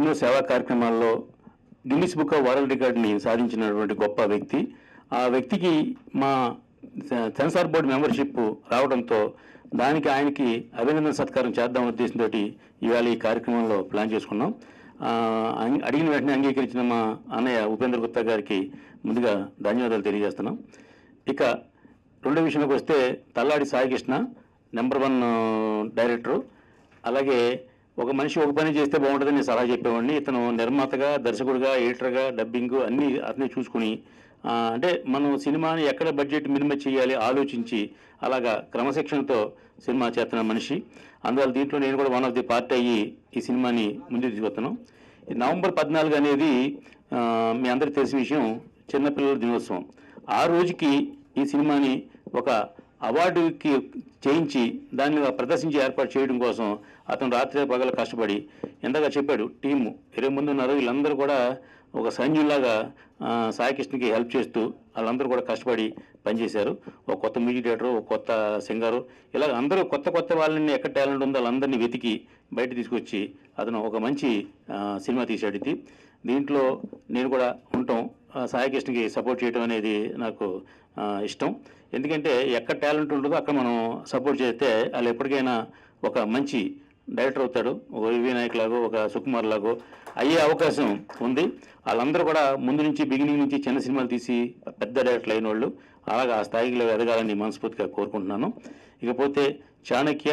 ఎన్నో సేవా కార్యక్రమాల్లో గిన్నిస్ బుక్ ఆఫ్ వరల్డ్ రికార్డుని సాధించినటువంటి గొప్ప వ్యక్తి ఆ వ్యక్తికి మా సె- సెన్సార్ బోర్డు మెంబర్షిప్ రావడంతో దానికి ఆయనకి అభినందన సత్కారం చేద్దాం ఉద్దేశంతో ఇవాళ ఈ కార్యక్రమంలో ప్లాన్ చేసుకున్నాం ఆ, అంగ- అడిగిన వెంటనే అంగీకరించిన మా అన్నయ్య ఉపేంద్ర గుప్తా గారికి ముందుగా ధన్యవాదాలు తెలియజేస్తున్నాం ఇక రెండో విషయంలోకి వస్తే తల్లాడి సాయికృష్ణ నెంబర్ వన్ ఆ, డైరెక్టరు అలాగే ఒక మనిషి ఒక పని చేస్తే బాగుంటుందని నేను సలహా చెప్పేవాడిని ఇతను నిర్మాతగా దర్శకుడిగా ఎడిటర్గా డబ్బింగ్ అన్నీ అతనే చూసుకుని ఆ, అంటే మనం సినిమాని ఎక్కడ బడ్జెట్ మినిమం చేయాలి ఆలోచించి అలాగా క్రమశిక్షణతో సినిమా చేస్తున్న మనిషి అందువల్ల దీంట్లో నేను కూడా వన్ ఆఫ్ ది పార్ట్ అయ్యి ఈ సినిమాని ముందుకు తీసుకొస్తున్నాం ఈ నవంబర్ పద్నాలుగు అనేది ఆ, మీ అందరికీ తెలిసిన విషయం చిన్నపిల్లల దినోత్సవం ఆ రోజుకి ఈ సినిమాని ఒక అవార్డుకి చేయించి దాన్ని ప్రదర్శించి ఏర్పాటు చేయడం కోసం అతను రాత్రి పగల కష్టపడి ఎంతగా చెప్పాడు టీము ఇరవై ముందు ఉన్నారు వీళ్ళందరూ కూడా ఒక సైన్యులాగా ఆ, సాయికృష్ణకి హెల్ప్ చేస్తూ వాళ్ళందరూ కూడా కష్టపడి పనిచేశారు ఒక కొత్త మ్యూజిక్ డైరెక్టర్ ఒక కొత్త సింగరు ఇలా అందరూ కొత్త కొత్త వాళ్ళని ఎక్కడ టాలెంట్ ఉందో వాళ్ళందరినీ వెతికి బయట తీసుకొచ్చి అతను ఒక మంచి ఆ, సినిమా తీశాడు ఇది దీంట్లో నేను కూడా ఉంటాం ఆ, సాయికృష్ణకి సపోర్ట్ చేయడం అనేది నాకు ఆ, ఇష్టం ఎందుకంటే ఎక్కడ టాలెంట్ ఉంటుందో అక్కడ మనం సపోర్ట్ చేస్తే వాళ్ళు ఎప్పటికైనా ఒక మంచి డైరెక్టర్ అవుతాడు ఒక వివి నాయక్ లాగో ఒక సుకుమార్ లాగో అయ్యే అవకాశం ఉంది వాళ్ళందరూ కూడా ముందు నుంచి బిగినింగ్ నుంచి చిన్న సినిమాలు తీసి పెద్ద డైరెక్టర్లు అయిన వాళ్ళు అలాగా ఆ స్థాయిలో ఎదగాలని మనస్ఫూర్తిగా కోరుకుంటున్నాను ఇకపోతే చాణక్య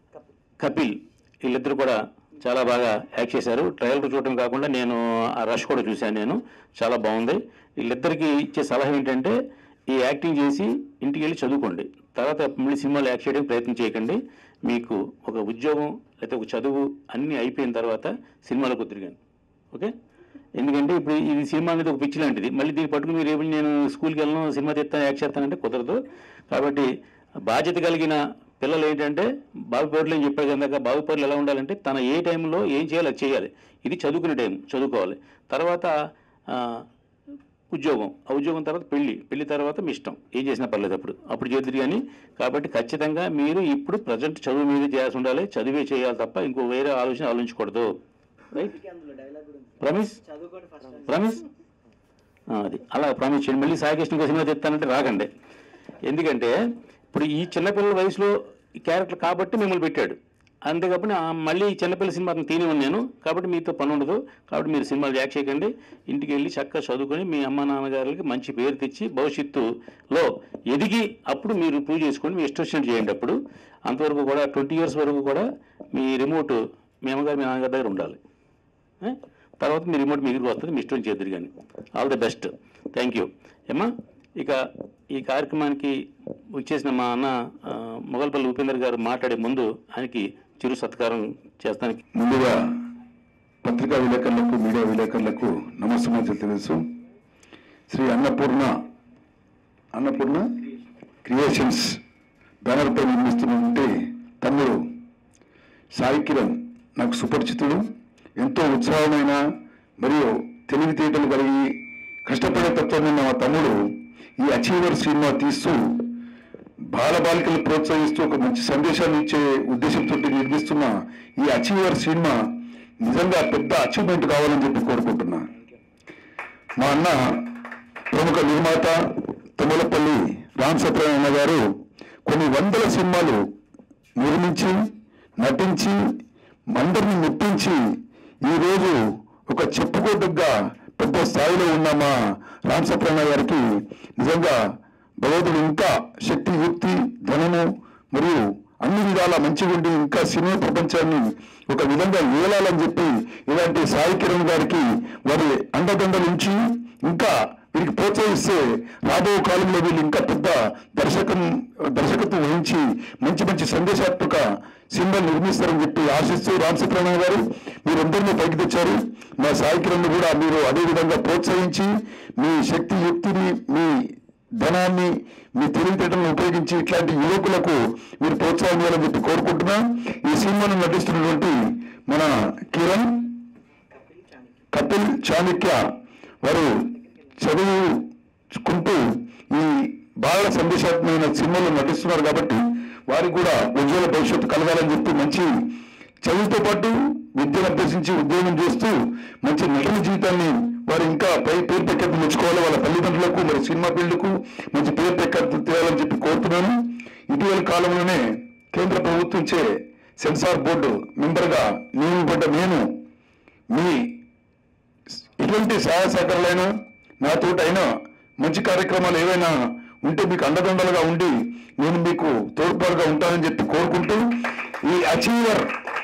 కపిల్ వీళ్ళిద్దరు కూడా చాలా బాగా యాక్ట్ చేశారు ట్రయల్ చూడటం కాకుండా నేను ఆ రష్ కూడా చూశాను నేను చాలా బాగుంది వీళ్ళిద్దరికి ఇచ్చే సలహా ఏంటంటే ఈ యాక్టింగ్ చేసి ఇంటికి వెళ్ళి చదువుకోండి తర్వాత మళ్ళీ సినిమాలో యాక్ట్ చేయడానికి ప్రయత్నం చేయకండి మీకు ఒక ఉద్యోగం లేకపోతే ఒక చదువు అన్నీ అయిపోయిన తర్వాత సినిమాలకు తిరిగాను ఓకే ఎందుకంటే ఇప్పుడు ఇది సినిమా అనేది ఒక పిచ్చి లాంటిది మళ్ళీ దీన్ని పట్టుకుని మీరు రేపు నేను స్కూల్కి వెళ్ళను సినిమా తెస్తాను యాక్ట్ చేస్తానంటే కుదరదు కాబట్టి బాధ్యత కలిగిన పిల్లలు ఏంటంటే బావిపౌరులు ఏం చెప్పారు కనుక బావిపౌరులు ఎలా ఉండాలంటే తన ఏ టైంలో ఏం చేయాలో అది చేయాలి ఇది చదువుకునే టైం చదువుకోవాలి తర్వాత ఆ, ఉద్యోగం ఆ ఉద్యోగం తర్వాత పెళ్లి పెళ్లి తర్వాత మీ ఇష్టం ఏం చేసినా పర్లేదు అప్పుడు అప్పుడు చేద్దరు కానీ కాబట్టి ఖచ్చితంగా మీరు ఇప్పుడు ప్రజెంట్ చదువు మీద చేయాల్సి ఉండాలి చదివే చేయాలి తప్ప ఇంకో వేరే ఆలోచన ఆలోచించకూడదు రైట్ అందులో డైలాగ్ కూడా ఉంది ప్రమిస్ చదువుకోండి ఫస్ట్ ప్రామిస్ ఆ, అది అలా ప్రామిస్ చేయండి మళ్ళీ సాయికృష్ణ సినిమా చెప్తానంటే రాకండి ఎందుకంటే ఇప్పుడు ఈ చిన్నపిల్లల వయసులో ఈ క్యారెక్టర్ కాబట్టి మిమ్మల్ని పెట్టాడు అంతే కాబట్టి ఆ మళ్ళీ ఈ చిన్నపిల్ల సినిమా అతను తీని ఉన్నాను కాబట్టి మీతో పని ఉండదు కాబట్టి మీరు సినిమాలు యాక్ట్ చేయకండి ఇంటికి వెళ్ళి చక్కగా చదువుకొని మీ అమ్మ నాన్నగారికి మంచి పేరు తెచ్చి భవిష్యత్తులో ఎదిగి అప్పుడు మీరు ప్రూవ్ చేసుకోండి మీ ఇష్టం వచ్చినట్టు చేయండి అప్పుడు అంతవరకు కూడా ట్వంటీ ఇయర్స్ వరకు కూడా మీ రిమోట్ మీ అమ్మగారు మీ నాన్నగారి దగ్గర ఉండాలి ఏ? తర్వాత మీ రిమోట్ మీ దగ్గరికి వస్తుంది మీ ఇష్టం చేద్దరు కానీ all the best thank you ఏమ్మా ఇక ఈ కార్యక్రమానికి వచ్చేసిన మా అన్న ఆ, మొగల్పల్లి ఉపేందర్ గారు మాట్లాడే ముందు ఆయనకి చిరు సత్కారం చేస్తానికి ముందుగా పత్రికా విలేకరులకు మీడియా విలేకరులకు నమస్కారం తెలుసు శ్రీ అన్నపూర్ణ అన్నపూర్ణ క్రియేషన్స్ బ్యానర్పై నిర్మిస్తున్నటువంటి తమ్ముడు సాయి కిరణ్ నాకు సుపరిచితుడు ఎంతో ఉత్సాహమైన మరియు తెలివితేటలు కలిగి కష్టపడే తత్వం ఉన్న మా తమ్ముడు ఈ అచీవర్ సినిమా తీస్తూ బాలబాలికలు ప్రోత్సహిస్తూ ఒక మంచి సందేశాన్ని ఇచ్చే ఉద్దేశంతో నిర్మిస్తున్న ఈ అచీవర్ సినిమా నిజంగా పెద్ద అచీవ్మెంట్ కావాలని చెప్పి కోరుకుంటున్నా మా అన్న ప్రముఖ నిర్మాత తుమ్మలపల్లి రామ్ సత్యనారాయణ గారు కొన్ని వందల సినిమాలు నిర్మించి నటించి అందరిని మెప్పించి ఈరోజు ఒక చెప్పుకోదగ్గ పెద్ద స్థాయిలో ఉన్న మా రామ్ సత్యనారాయణ గారికి నిజంగా భగవంతుడు ఇంకా శక్తి యుక్తి ధనము మరియు అన్ని విధాల మంచిగా ఉండి ఇంకా సినిమా ప్రపంచాన్ని ఒక విధంగా ఏలాలని చెప్పి ఇలాంటి సాయి కిరణ్ గారికి వారి అండదండలు ఉంచి ఇంకా వీరికి ప్రోత్సహిస్తే రాబో కాలంలో వీళ్ళు ఇంకా పెద్ద దర్శకం దర్శకత్వం వహించి మంచి మంచి సందేశాత్మక సినిమాలు నిర్మిస్తారని చెప్పి ఆశిస్తూ రామ్ సుబ్రహ్మణ్య గారు మీరందరినీ పైకి తెచ్చారు మా సాయి కిరణ్ కూడా మీరు అదే విధంగా ప్రోత్సహించి మీ శక్తి యుక్తిని మీ ధనాన్ని మీ తెలివితేటలను ఉపయోగించి ఇట్లాంటి యువకులకు మీరు ప్రోత్సాహం చేయాలని చెప్పి కోరుకుంటున్నా ఈ సినిమాను నటిస్తున్నటువంటి మన కిరణ్ కపిల్ చాణక్య వారు చదువుకుంటూ ఈ బాగా సందేశాత్మకమైన సినిమాలో నటిస్తున్నారు కాబట్టి వారికి కూడా ఉజ్వల భవిష్యత్తు కలగాలని చెప్పి మంచి చదువుతో పాటు విద్యను అభ్యసించి ఉద్యోగం చేస్తూ మంచి నటన జీవితాన్ని వారు ఇంకా పై పేరు ప్రఖ్యాతి మెచ్చుకోవాలి వాళ్ళ తల్లిదండ్రులకు మరి సినిమా ఫీల్డ్కు మంచి పేరు ప్రఖ్యాతి తేవాలని చెప్పి కోరుతున్నాను ఇటీవల కాలంలోనే కేంద్ర ప్రభుత్వంచే సెన్సార్ బోర్డు మెంబర్గా నియమింపడ్డ నేను మీ ఎటువంటి సహాయ సహకారాలైనా నాతోటి అయినా మంచి కార్యక్రమాలు ఏవైనా ఉంటే మీకు అండదండలుగా ఉండి నేను మీకు తోడ్పాటుగా ఉంటానని చెప్పి కోరుకుంటూ ఈ అచీవర్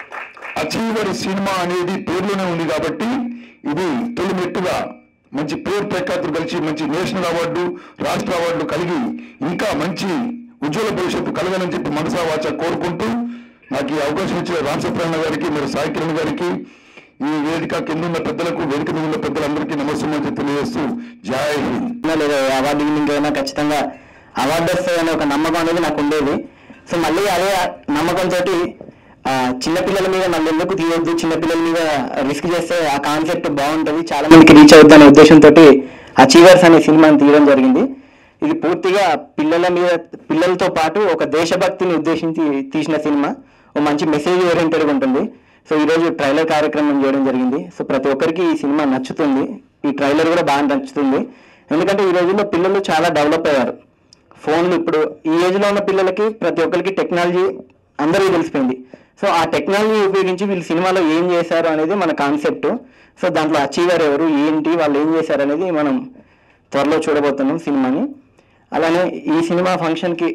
అచీవర్ సినిమా అనేది పేర్లోనే ఉంది కాబట్టి ఇది తొలి మెట్టుగా మంచి పేరు ప్రఖ్యాతులు కలిసి మంచి నేషనల్ అవార్డు రాష్ట్ర అవార్డు కలిగి ఇంకా మంచి ఉజ్వల భవిష్యత్తు కలగాలని చెప్పి మనసా వాచ కోరుకుంటూ నాకు ఈ అవకాశం ఇచ్చిన రామసుప్రహ్మ గారికి మరి సాయి కిరణ్ గారికి ఈ వేదిక కింద ఉన్న పెద్దలకు వేదిక మీద ఉన్న పెద్దలందరికీ నమస్కారం తెలియజేస్తూ జై హింద్ ఉన్నా లేదా అవార్డు విన్నింగ్ అయినా ఖచ్చితంగా అవార్డు వస్తాయనే ఒక నమ్మకం అనేది నాకు ఉండేది సో మళ్ళీ అదే నమ్మకంతో చిన్నపిల్లల మీద మళ్ళీ ఎందుకు తీయొద్దు చిన్నపిల్లల మీద రిస్క్ చేస్తే ఆ కాన్సెప్ట్ బాగుంటుంది చాలా మందికి రీచ్ అవుద్ది అనే ఉద్దేశంతో అచీవర్స్ అనే సినిమాని తీయడం జరిగింది ఇది పూర్తిగా పిల్లల మీద పిల్లలతో పాటు ఒక దేశభక్తిని ఉద్దేశించి తీసిన సినిమా ఒక మంచి మెసేజ్ ఓరియంటెడ్గా ఉంటుంది సో ఈరోజు ట్రైలర్ కార్యక్రమం చేయడం జరిగింది సో ప్రతి ఒక్కరికి ఈ సినిమా నచ్చుతుంది ఈ ట్రైలర్ కూడా బాగా నచ్చుతుంది ఎందుకంటే ఈ రోజుల్లో పిల్లలు చాలా డెవలప్ అయ్యారు ఫోన్లు ఇప్పుడు ఈ ఏజ్లో ఉన్న పిల్లలకి ప్రతి ఒక్కరికి టెక్నాలజీ అందరికీ తెలిసిపోయింది సో ఆ టెక్నాలజీ ఉపయోగించి వీళ్ళు సినిమాలో ఏం చేశారు అనేది మన కాన్సెప్ట్ సో దాంట్లో అచీవర్ ఎవరు ఏంటి వాళ్ళు ఏం చేశారు అనేది మనం త్వరలో చూడబోతున్నాం సినిమాని అలానే ఈ సినిమా ఫంక్షన్కి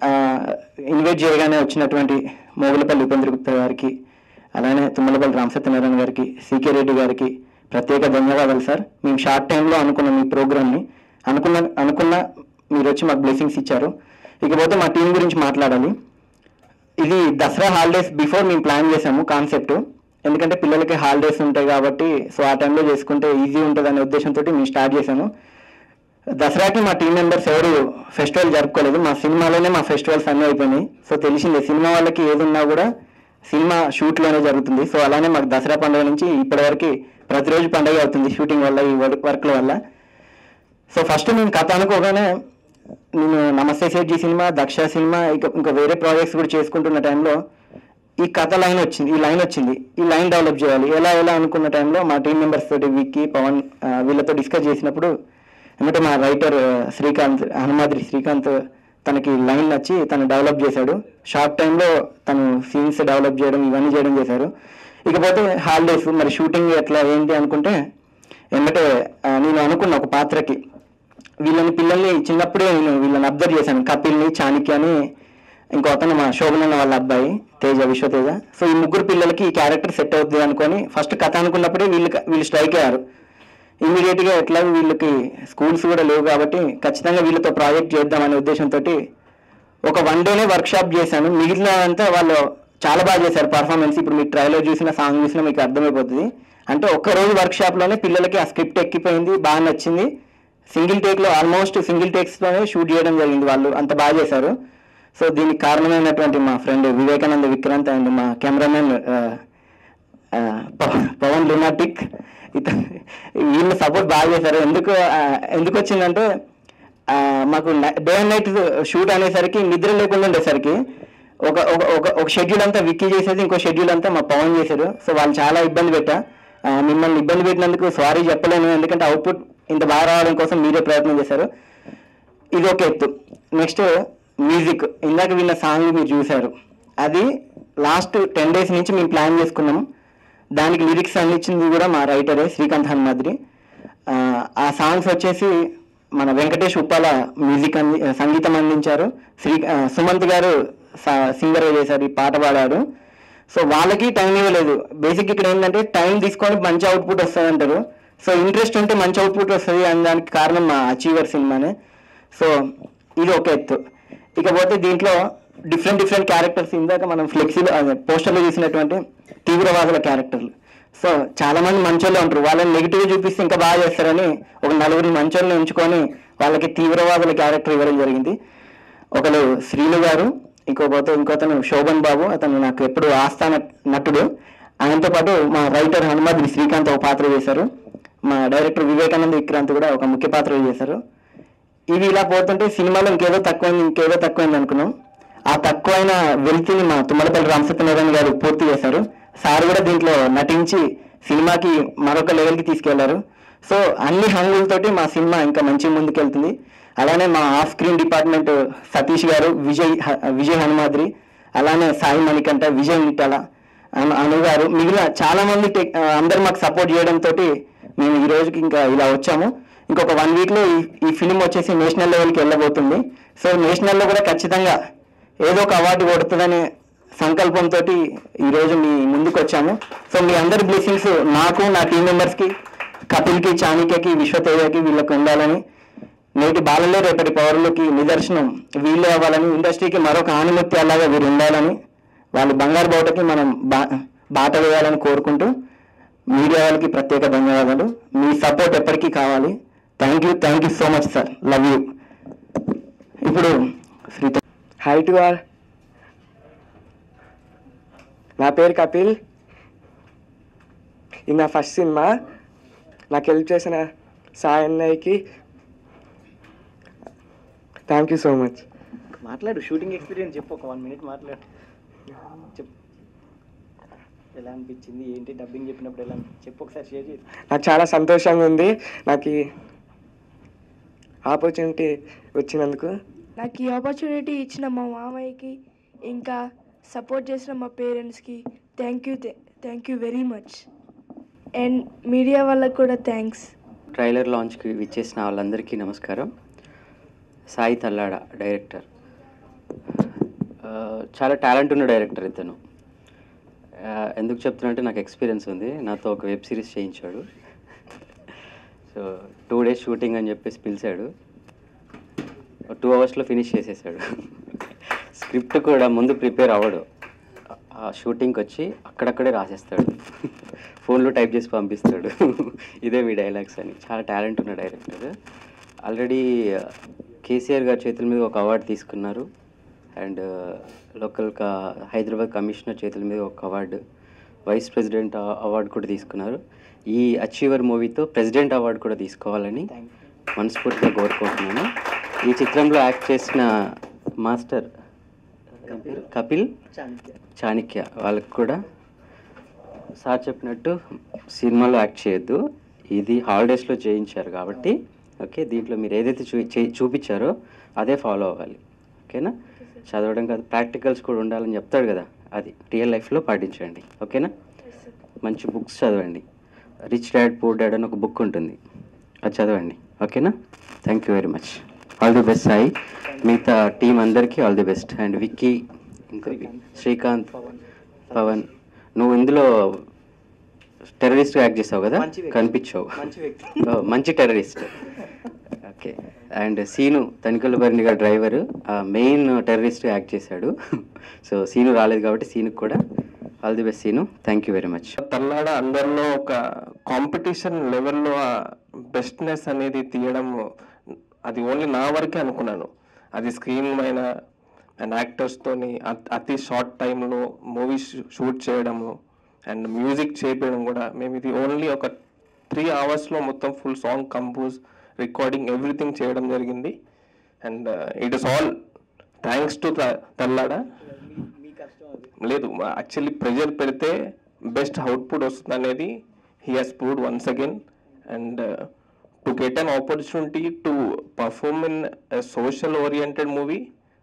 ఇన్వైట్ చేయగానే వచ్చినటువంటి మోగులపల్లి ఉపేంద్ర గుప్తా గారికి అలానే తుమ్మలపల్లి రామసత్యనారాయణ గారికి సికే రెడ్డి గారికి ప్రత్యేక ధన్యవాదాలు సార్ మేము షార్ట్ టైంలో అనుకున్నాం ఈ ప్రోగ్రామ్ని అనుకున్న అనుకున్న మీరు వచ్చి మాకు బ్లెస్సింగ్స్ ఇచ్చారు ఇకపోతే మా టీం గురించి మాట్లాడాలి ఇది దసరా హాలిడేస్ బిఫోర్ మేము ప్లాన్ చేసాము కాన్సెప్ట్ ఎందుకంటే పిల్లలకి హాలిడేస్ ఉంటాయి కాబట్టి సో ఆ టైంలో చేసుకుంటే ఈజీ ఉంటుంది అనే ఉద్దేశంతో మేము స్టార్ట్ చేసాము దసరాకి మా టీం మెంబర్స్ ఎవరు ఫెస్టివల్ జరుపుకోలేదు మా సినిమాలోనే మా ఫెస్టివల్స్ అన్నీ అయిపోయినాయి సో తెలిసిందే సినిమా వాళ్ళకి ఏది ఉన్నా కూడా సినిమా షూట్లోనే జరుగుతుంది సో అలానే మాకు దసరా పండుగ నుంచి ఇప్పటివరకు ప్రతిరోజు పండుగ అవుతుంది షూటింగ్ వల్ల ఈ వర్క్ వర్క్ల వల్ల సో ఫస్ట్ నేను కథ అనుకోగానే నేను నమస్తే సేట్జీ సినిమా దక్ష సినిమా ఇక ఇంకా వేరే ప్రాజెక్ట్స్ కూడా చేసుకుంటున్న టైంలో ఈ కథ లైన్ వచ్చింది ఈ లైన్ వచ్చింది ఈ లైన్ డెవలప్ చేయాలి ఎలా ఎలా అనుకున్న టైంలో మా టీం మెంబర్స్ తోటి విక్కీ పవన్ ఆ, వీళ్ళతో డిస్కస్ చేసినప్పుడు ఏమంటే మా రైటర్ శ్రీకాంత్ హనుమాద్రి శ్రీకాంత్ తనకి లైన్ నచ్చి తను డెవలప్ చేశాడు షార్ట్ టైంలో తను సీన్స్ డెవలప్ చేయడం ఇవన్నీ చేయడం చేశారు ఇకపోతే హాలిడేస్ మరి షూటింగ్ ఎట్లా ఏంటి అనుకుంటే ఏమంటే ఆ, నేను అనుకున్న ఒక పాత్రకి వీళ్ళని పిల్లల్ని చిన్నప్పుడే నేను వీళ్ళని అబ్జర్వ్ చేశాను కపిల్ని చాణక్యని ఇంకో అతను మా శోభనన్న వాళ్ళ అబ్బాయి తేజ విశ్వతేజ సో ఈ ముగ్గురు పిల్లలకి ఈ క్యారెక్టర్ సెట్ అవుతుంది అనుకొని ఫస్ట్ కథ అనుకున్నప్పుడే వీళ్ళు వీళ్ళు స్ట్రైక్ అయ్యారు ఇమీడియట్ గా ఎట్లా వీళ్ళకి స్కూల్స్ కూడా లేవు కాబట్టి ఖచ్చితంగా వీళ్ళతో ప్రాజెక్ట్ చేద్దామనే ఉద్దేశంతో ఒక వన్ డేనే వర్క్ షాప్ చేశాను మిగిలినంతా వాళ్ళు చాలా బాగా చేశారు పర్ఫార్మెన్స్ ఇప్పుడు మీకు ట్రైలర్ చూసిన సాంగ్ చూసినా మీకు అర్థమైపోతుంది అంటే ఒక్క రోజు వర్క్ షాప్ లోనే పిల్లలకి ఆ స్క్రిప్ట్ ఎక్కిపోయింది బాగా నచ్చింది సింగిల్ టేక్ లో ఆల్మోస్ట్ సింగిల్ టేక్స్ లోనే షూట్ చేయడం జరిగింది వాళ్ళు అంత బాగా చేశారు సో దీనికి కారణమైనటువంటి మా ఫ్రెండ్ వివేకానంద విక్రాంత్ అండ్ మా కెమెరామెన్ ఆ, పవ- పవన్ లునాటిక్ ఇతను వీళ్ళు సపోర్ట్ బాగా చేశారు ఎందుకు ఆ, ఎందుకు వచ్చిందంటే ఆ, మాకు డే అండ్ నైట్ షూట్ అనేసరికి నిద్ర లేకుండా ఉండేసరికి ఒక ఒక ఒక- ఒక షెడ్యూల్ అంతా విక్కీ చేసేది ఇంకో షెడ్యూల్ అంతా మా పవన్ చేశారు సో వాళ్ళు చాలా ఇబ్బంది పెట్టా ఆ, మిమ్మల్ని ఇబ్బంది పెట్టినందుకు సారీ చెప్పలేను ఎందుకంటే అవుట్పుట్ ఇంత బాగా రావడం కోసం మీరే ప్రయత్నం చేశారు ఇది ఒక ఎత్తు నెక్స్ట్ మ్యూజిక్ ఇందాక విన్న సాంగ్ మీరు చూశారు అది లాస్ట్ టెన్ డేస్ నుంచి మేము ప్లాన్ చేసుకున్నాము దానికి లిరిక్స్ అందించింది కూడా మా రైటరే శ్రీకాంత్ హనుమాద్రి ఆ, ఆ సాంగ్స్ వచ్చేసి మన వెంకటేష్ ఉప్పాల మ్యూజిక్ అంది సంగీతం అందించారు శ్రీ ఆ, సుమంత్ గారు సింగర్ చేశారు ఈ పాట పాడారు సో వాళ్ళకి టైం ఇవ్వలేదు బేసిక్ ఇక్కడ ఏంటంటే టైం తీసుకొని మంచి అవుట్పుట్ వస్తుంది అంటారు సో ఇంట్రెస్ట్ ఉంటే మంచి అవుట్పుట్ వస్తుంది అని దానికి కారణం మా అచీవర్ సినిమానే సో ఇది ఒక ఎత్తు ఇకపోతే దీంట్లో డిఫరెంట్ డిఫరెంట్ క్యారెక్టర్స్ ఇందాక మనం ఫ్లెక్సీలో పోస్టర్లో చూసినటువంటి తీవ్రవాదుల క్యారెక్టర్లు సో చాలా మంది మంచోళ్ళే ఉంటారు వాళ్ళని నెగిటివ్ చూపిస్తే ఇంకా బాగా చేస్తారని ఒక నలుగురు మంచోళ్ళని ఎంచుకొని వాళ్ళకి తీవ్రవాదుల క్యారెక్టర్ ఇవ్వడం జరిగింది ఒకరు శ్రీను గారు ఇంకోపోతే ఇంకోతను శోభన్ బాబు అతను నాకు ఎప్పుడు ఆస్థాన నటుడు ఆయనతో పాటు మా రైటర్ హనుమద్ శ్రీకాంత్ ఒక పాత్ర చేశారు మా డైరెక్టర్ వివేకానంద విక్రాంత్ కూడా ఒక ముఖ్య పాత్ర చేశారు ఇవి ఇలా పోతుంటే సినిమాలో ఇంకేదో తక్కువైంది ఇంకేదో తక్కువైంది అనుకున్నాం ఆ తక్కువైన వెలితిని మా తుమ్మలపల్లి రామసత్యనారాయణ గారు పూర్తి చేశారు సార్ కూడా దీంట్లో నటించి సినిమాకి మరొక లెవెల్కి తీసుకెళ్లారు సో అన్ని హంగులతోటి మా సినిమా ఇంకా మంచి ముందుకెళ్తుంది అలానే మా ఆఫ్ స్క్రీన్ డిపార్ట్మెంట్ సతీష్ గారు విజయ్ హ- విజయ్ హనుమాద్రి అలానే సాయి మణికంఠ విజయ్ నిట్టాల అను అను గారు మిగిలిన చాలా మంది టెక్ ఆ, అందరు మాకు సపోర్ట్ చేయడంతో మేము ఈ రోజుకి ఇంకా ఇలా వచ్చాము ఇంకొక వన్ వీక్లో ఈ ఈ ఫిలిం వచ్చేసి నేషనల్ లెవెల్కి వెళ్ళబోతుంది సో నేషనల్లో కూడా ఖచ్చితంగా ఏదో ఒక అవార్డు కొడుతుందనే సంకల్పంతో ఈరోజు మీ ముందుకు వచ్చాము సో మీ అందరి బ్లెస్సింగ్స్ నాకు నా టీం మెంబర్స్కి కపిల్కి చాణిక్యకి విశ్వతేజకి వీళ్ళకి ఉండాలని నేటి బాలలే రేపటి పౌరులకి నిదర్శనం వీళ్ళే అవ్వాలని ఇండస్ట్రీకి మరొక ఆనిముత్తి అలాగా వీరు ఉండాలని వాళ్ళ బంగారు బాటకి మనం బా బాట వేయాలని కోరుకుంటూ మీడియా వాళ్ళకి ప్రత్యేక ధన్యవాదాలు మీ సపోర్ట్ ఎప్పటికీ కావాలి thank you thank you so much sir love you ఇప్పుడు శ్రీ హాయ్ టు ఆల్ నా పేరు కపిల్ ఇది నా ఫస్ట్ సినిమా నాకు హెల్ప్ చేసిన సాయి అన్నయ్యకి థ్యాంక్ యూ సో మచ్ మాట్లాడు షూటింగ్ ఎక్స్పీరియన్స్ చెప్పు ఒక వన్ మినిట్ మాట్లాడు చెప్పు ఎలా అనిపించింది ఏంటి డబ్బింగ్ చెప్పినప్పుడు ఎలా అనిపించింది? చెప్పు ఒకసారి షేర్ చేసి నాకు చాలా సంతోషంగా ఉంది నాకు ఈ ఆపర్చునిటీ వచ్చినందుకు నాకు ఈ ఆపర్చునిటీ ఇచ్చిన మా మామయ్యకి ఇంకా సపోర్ట్ చేసిన మా పేరెంట్స్కి thank you thank you very much and media వాళ్ళకు కూడా థ్యాంక్స్ ట్రైలర్ లాంచ్కి విచ్చేసిన వాళ్ళందరికీ నమస్కారం సాయి తల్లాడ డైరెక్టర్ ఆ, చాలా టాలెంట్ ఉన్న డైరెక్టర్ ఇతను ఆ, ఎందుకు చెప్తున్నంటే నాకు ఎక్స్పీరియన్స్ ఉంది నాతో ఒక వెబ్ సిరీస్ చేయించాడు సో టూ డేస్ షూటింగ్ అని చెప్పేసి పిలిచాడు టూ అవర్స్లో ఫినిష్ చేసేసాడు స్క్రిప్ట్ కూడా ముందు ప్రిపేర్ అవ్వడు ఆ షూటింగ్కి వచ్చి అక్కడక్కడే రాసేస్తాడు ఫోన్లో టైప్ చేసి పంపిస్తాడు ఇదే మీ డైలాగ్స్ అని చాలా టాలెంట్ ఉన్న డైరెక్టర్ ఆల్రెడీ కేసీఆర్ గారి చేతుల మీద ఒక అవార్డు తీసుకున్నారు అండ్ లోకల్ కా హైదరాబాద్ కమిషనర్ చేతుల మీద ఒక అవార్డు వైస్ ప్రెసిడెంట్ అవార్డు కూడా తీసుకున్నారు ఈ అచీవర్ మూవీతో ప్రెసిడెంట్ అవార్డు కూడా తీసుకోవాలని మనస్ఫూర్తిగా కోరుకుంటున్నాను ఈ చిత్రంలో యాక్ట్ చేసిన మాస్టర్ కపిల్ చాణక్య వాళ్ళకి కూడా సార్ చెప్పినట్టు సినిమాలో యాక్ట్ చేయొద్దు ఇది హాలిడేస్లో చేయించారు కాబట్టి ఓకే దీంట్లో మీరు ఏదైతే చూ చే- చూపించారో అదే ఫాలో అవ్వాలి ఓకేనా చదవడం కాదు ప్రాక్టికల్స్ కూడా ఉండాలని చెప్తాడు కదా అది రియల్ లైఫ్లో పాటించండి ఓకేనా మంచి బుక్స్ చదవండి రిచ్ డాడ్ పూర్ డాడ్ అని ఒక బుక్ ఉంటుంది అది చదవండి ఓకేనా thank you very much all the best Sai మిగతా టీం అందరికీ all the best and Vicky ఇంకా శ్రీకాంత్ పవన్ నువ్వు ఇందులో టెర్రరిస్ట్ యాక్ట్ చేసావు కదా మంచి వ్యక్తి. కనిపించావు మంచి వ్యక్తి. ఓ, మంచి terrorist okay and Seenu Tanikella Bharani garu driver main terrorist act చేశాడు సో సీను రాలేదు కాబట్టి సీనుకు కూడా all the best Seenu thank you very much Tallada అందరిలో ఒక కాంపిటీషన్ లెవెల్లో ఆ బెస్ట్నెస్ అనేది తీయడం అది ఓన్లీ నా వరకే అనుకున్నాను అది స్క్రీన్ పైన అండ్ యాక్టర్స్తోని అతి షార్ట్ టైంలో మూవీస్ షూట్ చేయడము అండ్ మ్యూజిక్ చేపించడం కూడా మేము ఇది ఓన్లీ ఒక త్రీ అవర్స్లో మొత్తం full song compose recording everything చేయడం జరిగింది and it is all thanks to Tallada లేదు యాక్చువల్లీ ప్రెజర్ పెడితే బెస్ట్ అవుట్పుట్ వస్తుంది అనేది he has proved once again and to get an opportunity to perform in social oriented movie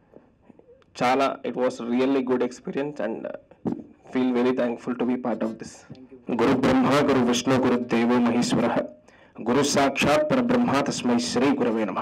చాలా it was really good experience and feel very thankful to be part of this గురు బ్రహ్మ గురు విష్ణు గురు దేవో మహేశ్వర గురు సాక్షాత్ పరబ్రహ్మ తస్మై శ్రీ గురవే నమ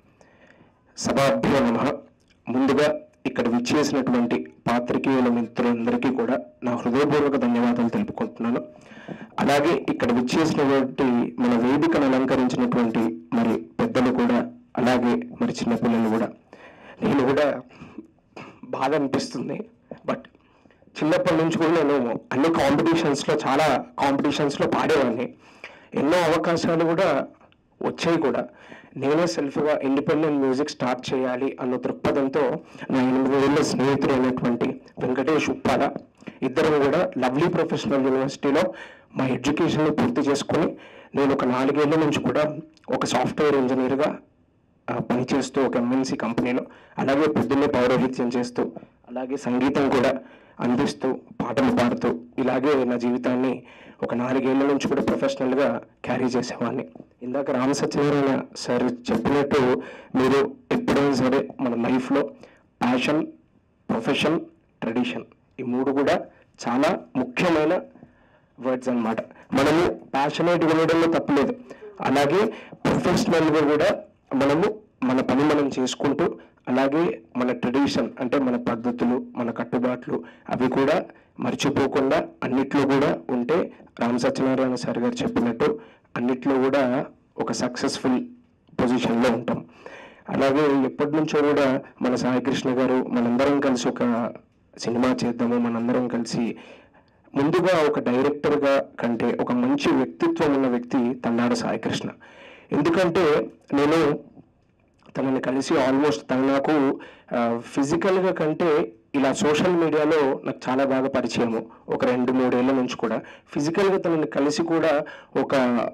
సభాభ్యో నమ ముందుగా ఇక్కడ విచ్చేసినటువంటి పాత్రికేయుల మిత్రులందరికీ కూడా నా హృదయపూర్వక ధన్యవాదాలు తెలుపుకుంటున్నాను అలాగే ఇక్కడ విచ్చేసినటువంటి మన వేదికను అలంకరించినటువంటి మరి పెద్దలు కూడా అలాగే మరి చిన్నపిల్లలు కూడా నేను కూడా బాధ అనిపిస్తుంది బట్ చిన్నప్పటి నుంచి కూడా నేను అన్ని కాంపిటీషన్స్లో చాలా కాంపిటీషన్స్లో పాడేవాడిని ఎన్నో అవకాశాలు కూడా వచ్చాయి కూడా నేనే సెల్ఫ్గా ఇండిపెండెంట్ మ్యూజిక్ స్టార్ట్ చేయాలి అన్న దృక్పథంతో నా ఎనిమిది ఏళ్ళ స్నేహితుడు అయినటువంటి వెంకటేష్ ఉప్పాల ఇద్దరం కూడా లవ్లీ ప్రొఫెషనల్ యూనివర్సిటీలో మా ఎడ్యుకేషన్ పూర్తి చేసుకొని నేను ఒక నాలుగేళ్ల నుంచి కూడా ఒక సాఫ్ట్వేర్ ఇంజనీర్గా ఆ, పనిచేస్తూ ఒక ఎంఎన్సీ కంపెనీలో అలాగే పొద్దున్నే పౌరోహిత్యం చేస్తూ అలాగే సంగీతం కూడా అందిస్తూ పాటలు పాడుతూ ఇలాగే నా జీవితాన్ని ఒక నాలుగేళ్ల నుంచి కూడా ప్రొఫెషనల్గా క్యారీ చేసేవాడిని ఇందాక రామ సత్యనారాయణ సార్ చెప్పినట్టు మీరు ఎప్పుడైనా సరే మన లైఫ్లో ప్యాషన్ ప్రొఫెషన్ ట్రెడిషన్ ఈ మూడు కూడా చాలా ముఖ్యమైన వర్డ్స్ అన్నమాట మనము ప్యాషనేట్గా ఉండడంలో తప్పలేదు అలాగే ప్రొఫెషనల్గా కూడా మనము మన పని మనం చేసుకుంటూ అలాగే మన ట్రెడిషన్ అంటే మన పద్ధతులు మన కట్టుబాట్లు అవి కూడా మర్చిపోకుండా అన్నిట్లో కూడా ఉంటే రామ్ సత్యనారాయణ సార్ గారు చెప్పినట్టు అన్నిట్లో కూడా ఒక సక్సెస్ఫుల్ పొజిషన్లో ఉంటాం అలాగే ఎప్పటి నుంచో కూడా మన సాయికృష్ణ గారు మనందరం కలిసి ఒక సినిమా చేద్దాము మనందరం కలిసి ముందుగా ఒక డైరెక్టర్గా కంటే ఒక మంచి వ్యక్తిత్వం ఉన్న వ్యక్తి తన్నాడు సాయికృష్ణ ఎందుకంటే నేను తనని కలిసి ఆల్మోస్ట్ తను నాకు ఫిజికల్గా కంటే ఇలా సోషల్ మీడియాలో నాకు చాలా బాగా పరిచయము ఒక రెండు మూడేళ్ల నుంచి కూడా ఫిజికల్గా తనని కలిసి కూడా ఒక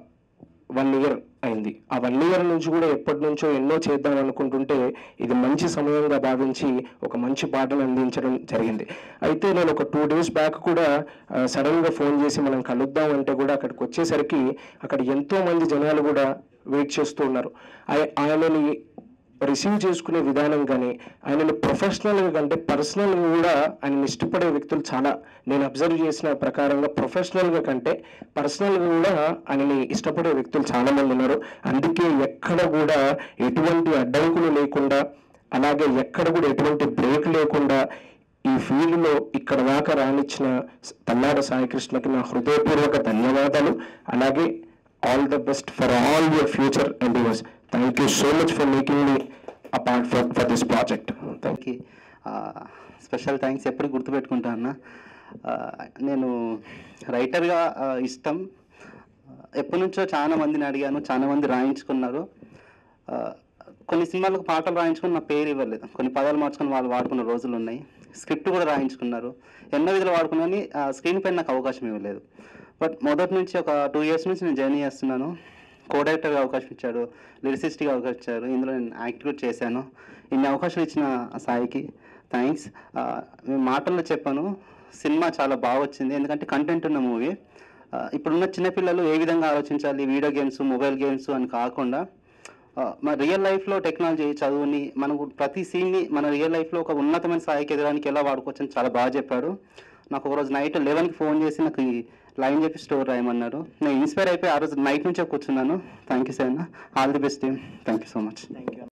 వన్ ఇయర్ అయింది ఆ వన్ ఇయర్ నుంచి కూడా ఎప్పటి నుంచో ఎన్నో చేద్దాం అనుకుంటుంటే ఇది మంచి సమయంగా భావించి ఒక మంచి పాటను అందించడం జరిగింది అయితే నేను ఒక టూ డేస్ బ్యాక్ కూడా సడన్గా ఫోన్ చేసి మనం కలుద్దాం అంటే కూడా అక్కడికి వచ్చేసరికి అక్కడ ఎంతో మంది జనాలు కూడా వెయిట్ చేస్తూ ఉన్నారు ఆయ- ఆయనని రిసీవ్ చేసుకునే విధానం కానీ ఆయనను ప్రొఫెషనల్గా కంటే పర్సనల్గా కూడా ఆయన ఇష్టపడే వ్యక్తులు చాలా నేను అబ్జర్వ్ చేసిన ప్రకారంగా ప్రొఫెషనల్గా కంటే పర్సనల్గా కూడా ఆయనని ఇష్టపడే వ్యక్తులు చాలా మంది ఉన్నారు అందుకే ఎక్కడ కూడా ఎటువంటి అడ్డంకులు లేకుండా అలాగే ఎక్కడ కూడా ఎటువంటి బ్రేక్ లేకుండా ఈ ఫీల్డ్లో ఇక్కడ దాకా రానిచ్చిన తల్లాడ సాయికృష్ణకి నా హృదయపూర్వక ధన్యవాదాలు అలాగే all the best for all your future endeavours thank you so much for making me a part for for this project thank కి స్పెషల్ థ్యాంక్స్ ఎప్పుడు గుర్తుపెట్టుకుంటా అన్న ఆ, నేను రైటర్గా ఆ, ఇష్టం ఎప్పటి నుంచో చాలా మందిని అడిగాను చాలా మంది రాయించుకున్నారు ఆ, కొన్ని సినిమాలకు పాటలు రాయించుకుని నా పేరు ఇవ్వలేదు కొన్ని పదాలు మార్చుకొని వాళ్ళు వాడుకున్న రోజులు ఉన్నాయి స్క్రిప్ట్ కూడా రాయించుకున్నారు ఎన్నో విధాలు వాడుకున్నాను స్క్రీన్ పైన నాకు అవకాశం ఇవ్వలేదు బట్ మొదటి నుంచి ఒక టూ ఇయర్స్ నుంచి నేను జర్నీ చేస్తున్నాను కో డైరెక్టర్గా అవకాశం ఇచ్చాడు లిరిసిస్ట్గా అవకాశం ఇచ్చారు ఇందులో నేను యాక్ట్ కూడా చేశాను ఇన్ని అవకాశాలు ఇచ్చిన సాయికి థ్యాంక్స్ మేము మాటల్లో చెప్పాను సినిమా చాలా బాగా వచ్చింది ఎందుకంటే కంటెంట్ ఉన్న మూవీ ఇప్పుడున్న చిన్నపిల్లలు ఏ విధంగా ఆలోచించాలి వీడియో గేమ్స్ మొబైల్ గేమ్స్ అని కాకుండా ఆ, మన రియల్ లైఫ్లో టెక్నాలజీ చదువుని మనకు ప్రతి సీన్ని మన రియల్ లైఫ్లో ఒక ఉన్నతమైన స్థాయికి ఎదగడానికి ఎలా వాడుకోవచ్చు అని చాలా బాగా చెప్పాడు నాకు ఒకరోజు నైట్ లెవెన్కి ఫోన్ చేసి నాకు ఈ లైన్ చెప్పి స్టోర్ రాయమన్నారు నేను ఇన్స్పైర్ అయిపోయి ఆ రోజు నైట్ నుంచే కూర్చున్నాను thank you sir all the best team thank you so much